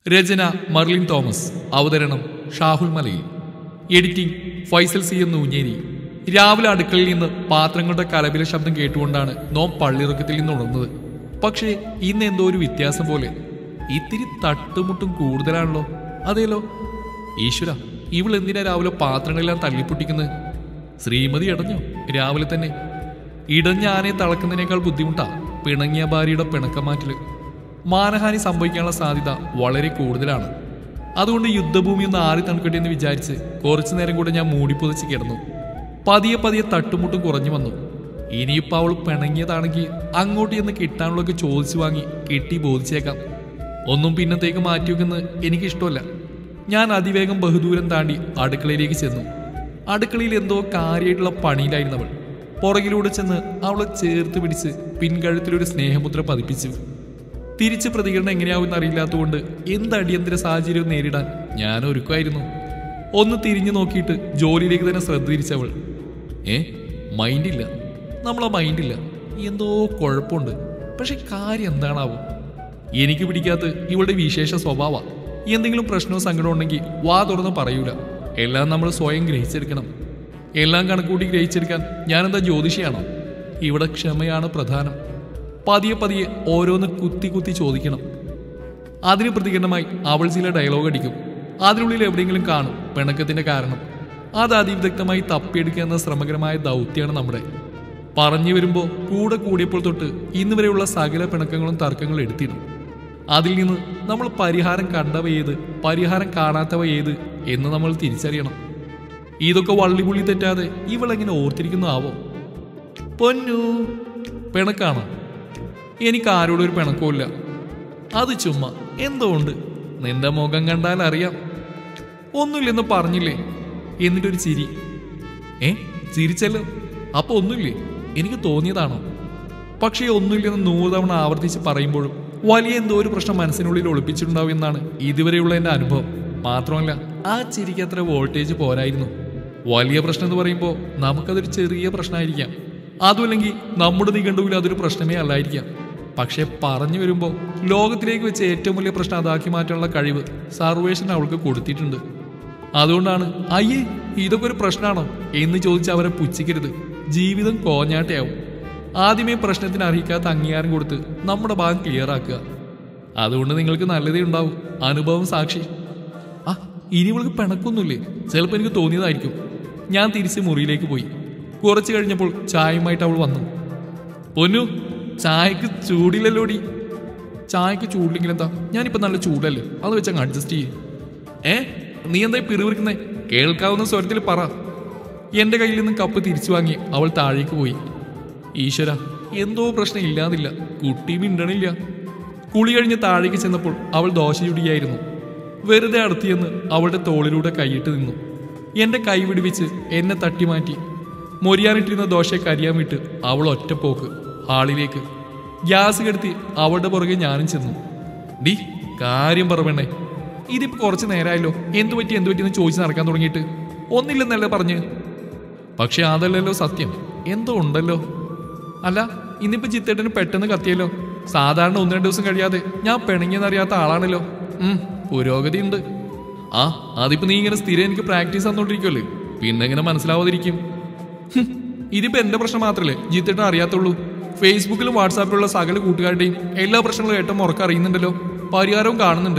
രചന Marilyn Thomas അവതരണം ഷാഹുൽ മലയിൽ editing Faisal C എന്ന് ഊഞ്ഞേരി രാവിലെ അടുക്കളയിൽ നിന്ന് പാത്രങ്ങളുടെ കലപില ശബ്ദം കേട്ടുകൊണ്ടാണ് നോം പള്ളിറക്കത്തിൽ നിന്ന് ഉണർന്നത് പക്ഷേ ഇന്ന് എന്തോ ഒരു വ്യത്യാസം പോലെ ഇത്തിരി തട്ടുമുട്ടും കൂടുതലാണല്ലോ അതേലോ ഈശ്വര ഇവൾ എന്തിനാ രാവിലെ പാത്രങ്ങളെല്ലാം തള്ളിപ്പൊട്ടിക്കുന്നത് ശ്രീമതി ഇടഞ്ഞോ രാവിലെ തന്നെ ഇടഞ്ഞ ആനയെ തളക്കുന്നതിനേക്കാൾ ബുദ്ധിമുട്ടാ പിണങ്ങിയ ഭാര്യയുടെ പിണക്കമാറ്റല് മാനഹാനി സംഭവിക്കാനുള്ള സാധ്യത വളരെ കൂടുതലാണ് അതുകൊണ്ട് യുദ്ധഭൂമി ഒന്ന് ആറി തണുക്കട്ടെ എന്ന് വിചാരിച്ച് കുറച്ചു നേരം കൂടെ ഞാൻ മൂടിപ്പൊതിച്ച് കിടന്നു പതിയെ പതിയെ തട്ടുമുട്ടും കുറഞ്ഞു വന്നു ഇനിയിപ്പോൾ അവൾ പിണങ്ങിയതാണെങ്കിൽ അങ്ങോട്ട് ചെന്ന് കിട്ടാനുള്ളതൊക്കെ ചോദിച്ചു വാങ്ങി കെട്ടി ബോധിച്ചേക്കാം ഒന്നും പിന്നത്തേക്ക് മാറ്റിവെക്കുന്നത് എനിക്കിഷ്ടമല്ല ഞാൻ അതിവേഗം ബഹുദൂരം താണ്ടി അടുക്കളയിലേക്ക് ചെന്നു അടുക്കളയിൽ എന്തോ കാര്യമായിട്ടുള്ള പണിയിലായിരുന്നവൾ പുറകിലൂടെ ചെന്ന് അവളെ ചേർത്ത് പിടിച്ച് പിൻകഴുത്തിലൊരു സ്നേഹമുദ്ര പതിപ്പിച്ചു തിരിച്ച് പ്രതികരണം എങ്ങനെയാവുമെന്ന് അറിയില്ലാത്തതുകൊണ്ട് എന്ത് അടിയന്തര സാഹചര്യവും നേരിടാൻ ഞാൻ ഒരുക്കുമായിരുന്നു ഒന്ന് തിരിഞ്ഞു നോക്കിയിട്ട് ജോലിയിലേക്ക് തന്നെ ശ്രദ്ധ തിരിച്ചവൾ ഏ മൈൻഡില്ല നമ്മളെ മൈൻഡില്ല എന്തോ കുഴപ്പമുണ്ട് പക്ഷെ കാര്യം എന്താണാവോ എനിക്ക് പിടിക്കാത്ത ഇവളുടെ വിശേഷ സ്വഭാവ എന്തെങ്കിലും പ്രശ്നമോ സങ്കടമോ ഉണ്ടെങ്കിൽ വാ തുറന്ന് പറയൂല എല്ലാം നമ്മൾ സ്വയം ഗ്രഹിച്ചെടുക്കണം എല്ലാം കണക്കൂട്ടി ഗ്രഹിച്ചെടുക്കാൻ ഞാനെന്താ ജ്യോതിഷിയാണോ ഇവിടെ ക്ഷമയാണ് പ്രധാനം പതിയെ പതിയെ ഓരോന്ന് കുത്തി കുത്തി ചോദിക്കണം അതിന് പ്രതികരണമായി അവൾ ചില ഡയലോഗ് അടിക്കും അതിനുള്ളിൽ എവിടെയെങ്കിലും കാണും പിണക്കത്തിന്റെ കാരണം അത് അതിവിദഗ്ധമായി തപ്പിയെടുക്കുക എന്ന ശ്രമകരമായ ദൗത്യമാണ് നമ്മുടെ പറഞ്ഞു വരുമ്പോൾ കൂടെ കൂടിയപ്പോൾ തൊട്ട് ഇന്ന് വരെയുള്ള സകല പിണക്കങ്ങളും തർക്കങ്ങളും എടുത്തിടും അതിൽ നിന്ന് നമ്മൾ പരിഹാരം കണ്ടവ ഏത് പരിഹാരം കാണാത്തവ ഏത് എന്ന് നമ്മൾ തിരിച്ചറിയണം ഇതൊക്കെ വള്ളിപുള്ളി തെറ്റാതെ ഇവളെങ്ങനെ ഓർത്തിരിക്കുന്നു ആവോ പൊന്നു പിണക്കാണോ എനിക്ക് ആരോടും ഒരു പിണക്കമില്ല അത് ചുമ്മാ എന്തോ ഉണ്ട് നിന്റെ മുഖം കണ്ടാൽ അറിയാം ഒന്നുമില്ലെന്ന് പറഞ്ഞില്ലേ എന്നിട്ടൊരു ചിരി ഏ ചിരിച്ചല്ലോ അപ്പൊ ഒന്നുമില്ലേ എനിക്ക് തോന്നിയതാണോ പക്ഷേ ഒന്നുമില്ലെന്ന് നൂറ് തവണ ആവർത്തിച്ച് പറയുമ്പോഴും വലിയ എന്തോ ഒരു പ്രശ്നം മനസ്സിനുള്ളിൽ ഒളിപ്പിച്ചിട്ടുണ്ടാവും എന്നാണ് ഇതുവരെയുള്ള എൻ്റെ അനുഭവം മാത്രമല്ല ആ ചിരിക്ക് അത്ര വോൾട്ടേജ് പോരായിരുന്നു വലിയ പ്രശ്നം എന്ന് പറയുമ്പോൾ നമുക്കതൊരു ചെറിയ പ്രശ്നമായിരിക്കാം അതുമല്ലെങ്കിൽ നമ്മുടെ നിഘണ്ടുവിൽ അതൊരു പ്രശ്നമേ അല്ലായിരിക്കാം പക്ഷെ പറഞ്ഞു വരുമ്പോൾ ലോകത്തിലേക്ക് വെച്ച് ഏറ്റവും വലിയ പ്രശ്നം അതാക്കി മാറ്റാനുള്ള കഴിവ് സർവേഷൻ അവൾക്ക് കൊടുത്തിട്ടുണ്ട് അതുകൊണ്ടാണ് അയ്യേ ഇതൊക്കെ ഒരു പ്രശ്നമാണോ എന്ന് ചോദിച്ച് അവരെ പുച്ഛിക്കരുത് ജീവിതം കോഞ്ഞാട്ടയാവും ആദ്യമേ പ്രശ്നത്തിന് അർഹിക്കാത്ത അംഗീകാരം കൊടുത്ത് നമ്മുടെ ഭാഗം ക്ലിയർ ആക്കുക അതുകൊണ്ട് നിങ്ങൾക്ക് നല്ലതേ ഉണ്ടാവും അനുഭവം സാക്ഷി ആ ഇനി ഇവൾക്ക് പിണക്കൊന്നുമില്ലേ ചിലപ്പോൾ എനിക്ക് തോന്നിയതായിരിക്കും ഞാൻ തിരിച്ച് മുറിയിലേക്ക് പോയി കുറച്ച് കഴിഞ്ഞപ്പോൾ ചായയുമായിട്ട് അവൾ വന്നു പൊന്നു ചായക്ക് ചൂടില്ലല്ലോടി ചായക്ക് ചൂടില്ലെങ്കിൽ എന്താ ഞാനിപ്പോൾ നല്ല ചൂടല്ലേ അത് വെച്ച് അങ്ങ് അഡ്ജസ്റ്റ് ചെയ്യും ഏ നീ എന്താ പിറുവിറുക്കുന്നേ കേൾക്കാവുന്ന സ്വരത്തിൽ പറ എന്റെ കയ്യിൽ നിന്ന് കപ്പ് തിരിച്ചു വാങ്ങി അവൾ താഴേക്ക് പോയി ഈശ്വര എന്തോ പ്രശ്നം ഇല്ലാതില്ല കുട്ടി മിണ്ടണില്ല കുളി കഴിഞ്ഞ് താഴേക്ക് ചെന്നപ്പോൾ അവൾ ദോശ ചുടിയായിരുന്നു വെറുതെ അടുത്തിയെന്ന് അവളുടെ തോളിലൂടെ കൈയിട്ട് നിന്നു എന്റെ കൈ വിടുവിച്ച് എന്നെ തട്ടിമാറ്റി മൊരിയാനിട്ടിരുന്ന ദോശയെ കരിയാൻ വിട്ട് അവൾ ഒറ്റപ്പോക്ക് ഹാളിലേക്ക് ഗ്യാസ് കെടുത്തി അവളുടെ പുറകെ ഞാനും ചെന്നു ഡി കാര്യം പറവണേ ഇതിപ്പോ കുറച്ച് നേരമായല്ലോ എന്തു പറ്റി എന്തു പറ്റിയെന്ന് ചോദിച്ച് നടക്കാൻ തുടങ്ങിയിട്ട് ഒന്നില്ലെന്നല്ലേ പറഞ്ഞ് പക്ഷെ അതല്ലല്ലോ സത്യം എന്തോ ഉണ്ടല്ലോ അല്ല ഇന്നിപ്പോ ചിത്തേട്ടന് പെട്ടെന്ന് കത്തിയല്ലോ സാധാരണ ഒന്ന് രണ്ട് ദിവസം കഴിയാതെ ഞാൻ പിണങ്ങിയെന്നറിയാത്ത ആളാണല്ലോ ഉം പുരോഗതി ഉണ്ട് ആ അതിപ്പോ നീ ഇങ്ങനെ സ്ഥിരം എനിക്ക് പ്രാക്ടീസ് തന്നോണ്ടിരിക്കുമല്ലേ പിന്നെ എങ്ങനെ മനസ്സിലാവാതിരിക്കും ഹും, ഇതിപ്പോ എന്റെ പ്രശ്നം മാത്രല്ലേ ജിത്തേട്ടൻ അറിയാത്തുള്ളൂ ഫേസ്ബുക്കിലും വാട്സാപ്പിലുള്ള സകല കൂട്ടുകാരുടെയും എല്ലാ പ്രശ്നങ്ങളും ഏറ്റവും ഉറക്കം അറിയുന്നുണ്ടല്ലോ പരിഹാരവും കാണുന്നുണ്ട്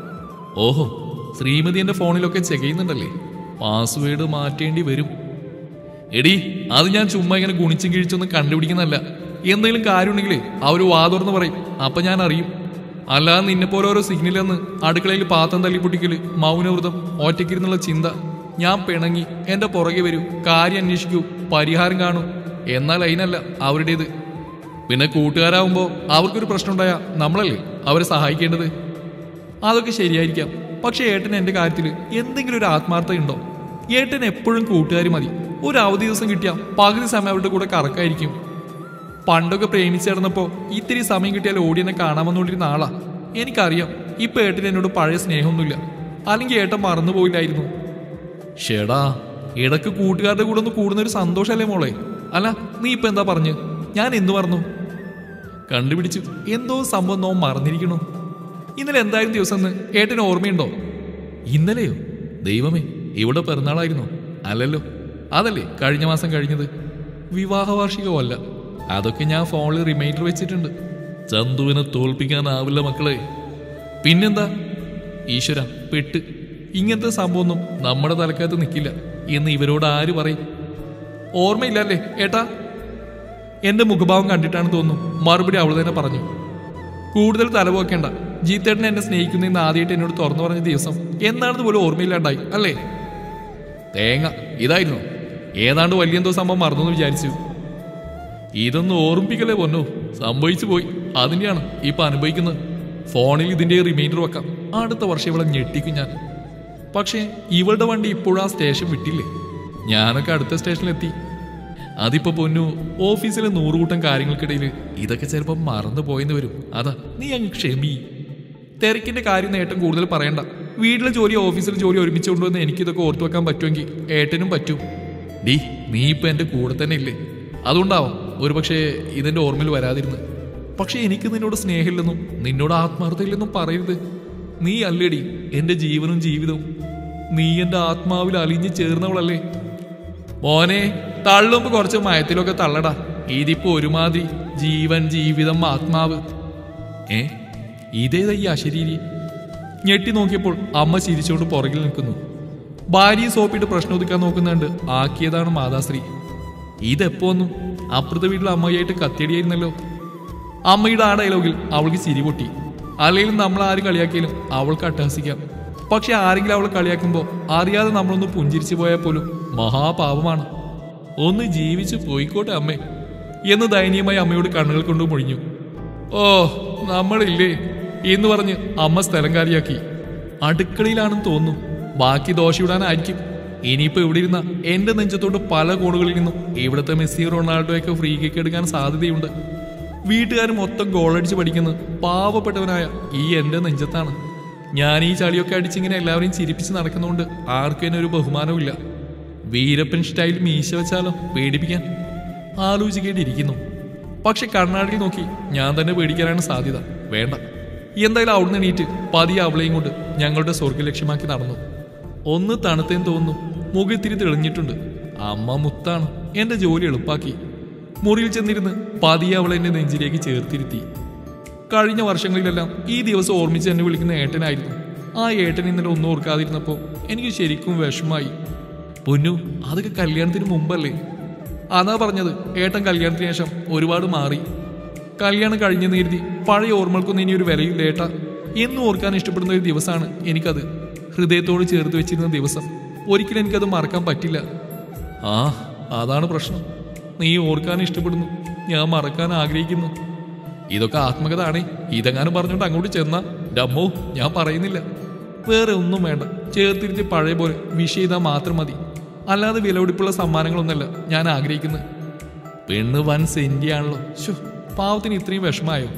ഓഹോ ശ്രീമതി എന്റെ ഫോണിലൊക്കെ ചെക്ക് ചെയ്യുന്നുണ്ടല്ലേ പാസ്വേഡ് മാറ്റേണ്ടി വരും എടി അത് ഞാൻ ചുമ്മാ ഇങ്ങനെ ഗുണിച്ചും കിഴിച്ചൊന്നും കണ്ടുപിടിക്കുന്നല്ല എന്തെങ്കിലും കാര്യമുണ്ടെങ്കിലേ അവർ വാതുറന്ന് പറയും അപ്പൊ ഞാൻ അറിയും അല്ലാതെ നിന്നെ പോലെ ഓരോ സിഗ്നലെന്ന് അടുക്കളയിൽ പാത്രം തല്ലിപ്പൊട്ടിക്കല് മൗനവ്രതം ഒറ്റയ്ക്കിരുന്നുള്ള ചിന്ത ഞാൻ പിണങ്ങി എന്റെ പുറകെ വരൂ കാര്യം അന്വേഷിക്കൂ പരിഹാരം കാണൂ എന്നാൽ അതിനല്ല അവരുടേത് പിന്നെ കൂട്ടുകാരാവുമ്പോ അവർക്കൊരു പ്രശ്നം ഉണ്ടായാൽ നമ്മളല്ലേ അവരെ സഹായിക്കേണ്ടത് അതൊക്കെ ശരിയായിരിക്കാം പക്ഷെ ഏട്ടൻ എന്റെ കാര്യത്തിൽ എന്തെങ്കിലും ഒരു ആത്മാർത്ഥത ഉണ്ടോ ഏട്ടൻ എപ്പോഴും കൂട്ടുകാർ മതി ഒരു അവധി ദിവസം കിട്ടിയാൽ പകുതി സമയം അവരുടെ കൂടെ കറക്കായിരിക്കും പണ്ടൊക്കെ പ്രേമിച്ചിടന്നപ്പോ ഇത്തിരി സമയം കിട്ടിയാൽ ഓടിയെന്നെ കാണാമെന്നുകൊണ്ടിരുന്ന ആളാ എനിക്കറിയാം ഇപ്പൊ ഏട്ടൻ എന്നോട് പഴയ സ്നേഹമൊന്നുമില്ല അല്ലെങ്കിൽ ഏട്ടൻ മറന്നു പോയില്ലായിരുന്നു ഷേടാ ഇടക്ക് കൂട്ടുകാരുടെ കൂടെ ഒന്ന് കൂടുന്ന ഒരു സന്തോഷമല്ലേ മോളെ അല്ല നീ ഇപ്പൊ എന്താ പറഞ്ഞു ഞാൻ എന്തു പറഞ്ഞു കണ്ടുപിടിച്ചു എന്തോ സംഭവം നോ മറന്നിരിക്കണു ഇന്നലെ എന്തായാലും ദിവസം എന്ന് ഏട്ടന് ഓർമ്മയുണ്ടോ ഇന്നലെയോ ദൈവമേ ഇവിടെ പിറന്നാളായിരുന്നോ അല്ലല്ലോ അതല്ലേ കഴിഞ്ഞ മാസം കഴിഞ്ഞത് വിവാഹ വാർഷികമല്ല അതൊക്കെ ഞാൻ ഫോണിൽ റിമൈൻഡർ വെച്ചിട്ടുണ്ട് ചന്തുവിനെ തോൽപ്പിക്കാനാവില്ല മക്കളെ പിന്നെന്താ ഈശ്വര പെട്ട് ഇങ്ങനത്തെ സംഭവമൊന്നും നമ്മുടെ തലക്കകത്ത് നിൽക്കില്ല എന്ന് ഇവരോട് ആര് പറയും ഓർമ്മയില്ലല്ലേ ഏട്ടാ എന്റെ മുഖഭാവം കണ്ടിട്ടാണ് തോന്നുന്നു മറുപടി അവൾ തന്നെ പറഞ്ഞു കൂടുതൽ തലപോക്കേണ്ട ജീത്തേട്ടൻ എന്നെ സ്നേഹിക്കുന്നതെന്ന് ആദ്യമായിട്ട് എന്നോട് തുറന്നു പറഞ്ഞ ദിവസം എന്നാണെന്ന് പോലും ഓർമ്മയില്ലാണ്ടായി അല്ലേ തേങ്ങ ഇതായിരുന്നു ഏതാണ്ട് വലിയ എന്തോ സംഭവം മറന്നു എന്ന് വിചാരിച്ചു ഇതൊന്നും ഓർമ്മിപ്പിക്കലേ പൊന്നോ സംഭവിച്ചു പോയി അതിന്റെയാണ് ഇപ്പൊ അനുഭവിക്കുന്നത് ഫോണിൽ ഇതിന്റെ റിമൈൻഡർ വെക്കാം അടുത്ത വർഷം ഇവളെ ഞെട്ടിക്കും ഞാൻ പക്ഷേ ഇവളുടെ വണ്ടി ഇപ്പോഴും ആ സ്റ്റേഷൻ വിട്ടില്ലേ ഞാനൊക്കെ അടുത്ത സ്റ്റേഷനിലെത്തി അതിപ്പോ പൊന്നു ഓഫീസിലെ നൂറുകൂട്ടം കാര്യങ്ങൾക്കിടയിൽ ഇതൊക്കെ ചിലപ്പോൾ മറന്നു പോയെന്ന് വരും അതാ നീ അങ്ങ് ക്ഷമി തിരക്കിന്റെ കാര്യം നേട്ടം കൂടുതൽ പറയണ്ട വീട്ടിലെ ജോലി ഓഫീസിലെ ജോലി ഒരുമിച്ച് കൊണ്ടുവന്ന് എനിക്കിതൊക്കെ ഓർത്തു വെക്കാൻ പറ്റുമെങ്കിൽ ഏട്ടനും പറ്റും ഡി നീ ഇപ്പൊ എന്റെ കൂടെ തന്നെ ഇല്ലേ അതുകൊണ്ടാവാം ഒരുപക്ഷെ ഇതെന്റെ ഓർമ്മയിൽ വരാതിരുന്ന് പക്ഷെ എനിക്ക് നിന്നോട് സ്നേഹമില്ലെന്നും നിന്നോട് ആത്മാർത്ഥയില്ലെന്നും പറയരുത് നീ അല്ലേടി എന്റെ ജീവനും ജീവിതവും നീ എന്റെ ആത്മാവിൽ അലിഞ്ഞു ചേർന്നവളല്ലേ മോനെ തള്ളുമ്പോ കുറച്ച് മയത്തിലൊക്കെ തള്ളടാ ഇതിപ്പോ ഒരുമാതിരി ജീവൻ ജീവിതം ആത്മാവ് ഏ ഇതേതാ ഈ അശരീരി ഞെട്ടി നോക്കിയപ്പോൾ അമ്മ ചിരിച്ചുകൊണ്ട് പുറകിൽ നിൽക്കുന്നു ഭാര്യയെ സോപ്പിട്ട് പ്രശ്നം ഒതുക്കാൻ നോക്കുന്നുണ്ട് ആക്കിയതാണ് മാതാശ്രീ ഇതെപ്പോന്നും അപ്പുറത്തെ വീട്ടിലെ അമ്മയായിട്ട് കത്തിയടിയായിരുന്നല്ലോ അമ്മയുടെ ആ ഡയലോഗിൽ അവൾക്ക് ചിരി പൊട്ടി അല്ലെങ്കിൽ നമ്മൾ ആരും കളിയാക്കിയാലും അവൾക്ക് അട്ടഹസിക്കാം പക്ഷെ ആരെങ്കിലും അവളെ കളിയാക്കുമ്പോൾ അറിയാതെ നമ്മളൊന്ന് പുഞ്ചിരിച്ചു പോയാൽ പോലും മഹാപാപമാണ് ഒന്ന് ജീവിച്ചു പോയിക്കോട്ടെ അമ്മേ എന്ന് ദയനീയമായി അമ്മയോട് കണ്ണുകൾ കൊണ്ട് മുഴിഞ്ഞു ഓ നമ്മളില്ലേ എന്ന് പറഞ്ഞ് അമ്മ സ്ഥലം കാലിയാക്കി അടുക്കളയിലാണെന്ന് തോന്നുന്നു ബാക്കി ദോശയിടാനായിരിക്കും ഇനിയിപ്പോ ഇവിടെ ഇരുന്ന എന്റെ നെഞ്ചത്തോട്ട് പല കോണുകളിൽ നിന്നും ഇവിടുത്തെ മെസ്സി റൊണാൾഡോയൊക്കെ ഫ്രീ കിക്ക് എടുക്കാൻ സാധ്യതയുണ്ട് വീട്ടുകാർ മൊത്തം ഗോളടിച്ച് പഠിക്കുന്നത് പാവപ്പെട്ടവനായ ഈ എന്റെ നെഞ്ചത്താണ് ഞാൻ ഈ ചളിയൊക്കെ അടിച്ചിങ്ങനെ എല്ലാവരെയും ചിരിപ്പിച്ച് നടക്കുന്നതുകൊണ്ട് ആർക്കും എന്നെ ഒരു ബഹുമാനവുമില്ല വീരപ്പൻ സ്റ്റൈൽ മീശ വെച്ചാലോ പേടിപ്പിക്കാൻ ആലോചിക്കേണ്ടിയിരിക്കുന്നു പക്ഷെ കണ്ണാടിയിൽ നോക്കി ഞാൻ തന്നെ പേടിക്കാനാണ് സാധ്യത വേണ്ട എന്തായാലും അവിടുന്ന് എണീറ്റ് പതിയെ അവളെയും കൊണ്ട് ഞങ്ങളുടെ സ്വർഗ്ഗ ലക്ഷ്യമാക്കി നടന്നു ഒന്ന് തണുത്തേന്ന് തോന്നുന്നു മുഖത്തിരി തെളിഞ്ഞിട്ടുണ്ട് അമ്മ മുത്താണ് എന്റെ ജോലി എളുപ്പാക്കി മുറിയിൽ ചെന്നിരുന്ന് പതിയെ അവൾ എന്നെ നെഞ്ചിലേക്ക് ചേർത്തിരുത്തി കഴിഞ്ഞ വർഷങ്ങളിലെല്ലാം ഈ ദിവസം ഓർമ്മിച്ച് എന്നെ വിളിക്കുന്ന ഏട്ടനായിരുന്നു ആ ഏട്ടൻ ഇന്നലെ ഒന്നും ഓർക്കാതിരുന്നപ്പോൾ എനിക്ക് ശരിക്കും വിഷമായി പൊന്നു അതൊക്കെ കല്യാണത്തിന് മുമ്പല്ലേ അതാ പറഞ്ഞത് ഏട്ടൻ കല്യാണത്തിന് ശേഷം ഒരുപാട് മാറി കല്യാണം കഴിഞ്ഞു നീരുതി പഴയ ഓർമ്മകൾക്കൊന്നും ഇനി ഒരു വിലയില്ല ഏട്ടാ എന്നും ഓർക്കാൻ ഇഷ്ടപ്പെടുന്ന ഒരു ദിവസമാണ് എനിക്കത് ഹൃദയത്തോട് ചേർത്ത് വെച്ചിരുന്ന ദിവസം ഒരിക്കലും എനിക്കത് മറക്കാൻ പറ്റില്ല ആ അതാണ് പ്രശ്നം നീ ഓർക്കാൻ ഇഷ്ടപ്പെടുന്നു ഞാൻ മറക്കാൻ ആഗ്രഹിക്കുന്നു ഇതൊക്കെ ആത്മകഥ ആണേ ഇതെങ്ങാനും പറഞ്ഞോണ്ട് അങ്ങോട്ട് ചെന്നാ ഡമ്മോ ഞാൻ പറയുന്നില്ല വേറെ ഒന്നും വേണ്ട ചേർത്തിരുത്തി പഴയ പോലെ വിഷ് ചെയ്താൽ മാത്രം മതി അല്ലാതെ വിലപിടിപ്പുള്ള സമ്മാനങ്ങളൊന്നല്ല ഞാൻ ആഗ്രഹിക്കുന്നത് പെണ്ണ് വൻ സെന്റിയാണല്ലോ ശോ പാവത്തിന് ഇത്രയും വിഷമായോ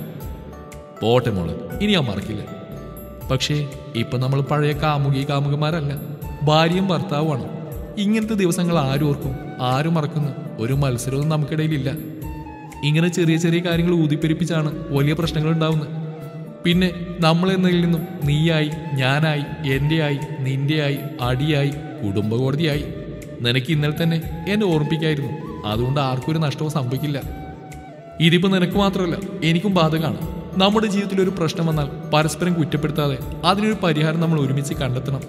പോട്ടെ മോള് ഇനി ഞാൻ മറക്കില്ല പക്ഷേ ഇപ്പൊ നമ്മൾ പഴയ കാമുകി കാമുകന്മാരല്ല ഭാര്യയും ഭർത്താവുമാണ് ഇങ്ങനത്തെ ദിവസങ്ങൾ ആരും ഓർക്കും ആരും മറക്കുന്നു ഒരു മത്സരവും നമുക്കിടയിലില്ല ഇങ്ങനെ ചെറിയ ചെറിയ കാര്യങ്ങൾ ഊതിപ്പെരിപ്പിച്ചാണ് വലിയ പ്രശ്നങ്ങൾ ഉണ്ടാവുന്നത് പിന്നെ നമ്മൾ എന്നതിൽ നിന്നും നീയായി ഞാനായി എൻ്റെയായി നിന്റെയായി അടിയായി കുടുംബ കോടതിയായി നിനക്ക് ഇന്നലെ തന്നെ എന്നെ ഓർമ്മിപ്പിക്കായിരുന്നു അതുകൊണ്ട് ആർക്കും ഒരു നഷ്ടവും സംഭവിക്കില്ല ഇതിപ്പോ നിനക്ക് മാത്രമല്ല എനിക്കും ബാധകമാണ് നമ്മുടെ ജീവിതത്തിൽ ഒരു പ്രശ്നം വന്നാൽ പരസ്പരം കുറ്റപ്പെടുത്താതെ അതിനൊരു പരിഹാരം നമ്മൾ ഒരുമിച്ച് കണ്ടെത്തണം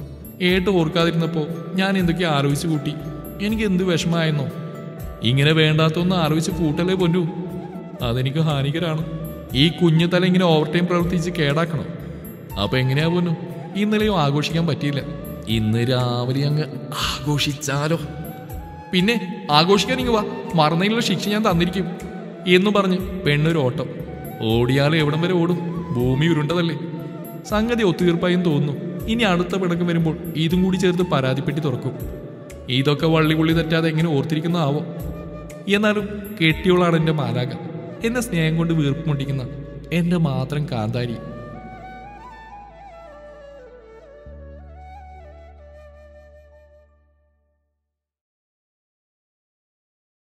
ഏട്ട് ഓർക്കാതിരുന്നപ്പോൾ ഞാൻ എന്തൊക്കെയോ ആലോചിച്ച് കൂട്ടി എനിക്ക് എന്ത് വിഷമായെന്നോ ഇങ്ങനെ വേണ്ടാത്തൊന്നും ആലോചിച്ച് കൂട്ടലേ പൊന്നു അതെനിക്ക് ഹാനികരാണ് ഈ കുഞ്ഞു തല ഇങ്ങനെ ഓവർ ടൈം പ്രവർത്തിച്ച് കേടാക്കണം അപ്പൊ എങ്ങനെയാ പൊന്നു ഇന്നലെയും ആഘോഷിക്കാൻ പറ്റിയില്ല ഇന്ന് രാവിലെ അങ്ങ് ആഘോഷിച്ചാലോ പിന്നെ ആഘോഷിക്കാൻ ഇങ്ങ് വാ മറന്നതിനുള്ള ശിക്ഷ ഞാൻ തന്നിരിക്കും എന്നു പറഞ്ഞ് പെണ്ണൊരു ഓട്ടം ഓടിയാൽ എവിടം വരെ ഓടും ഭൂമി ഉരുണ്ടതല്ലേ സംഗതി ഒത്തുതീർപ്പായും തോന്നുന്നു ഇനി അടുത്ത പിടക്കം വരുമ്പോൾ ഇതും കൂടി ചേർത്ത് പരാതിപ്പെട്ടി തുറക്കും ഇതൊക്കെ വള്ളി പുള്ളി തെറ്റാതെ എങ്ങനെ ഓർത്തിരിക്കുന്നതാവോ എന്നാലും കെട്ടിയോളാണ് എൻ്റെ മാലാക എന്നെ സ്നേഹം കൊണ്ട് വീർപ്പ് മുട്ടിക്കുന്ന എൻ്റെ മാത്രം കാന്താരി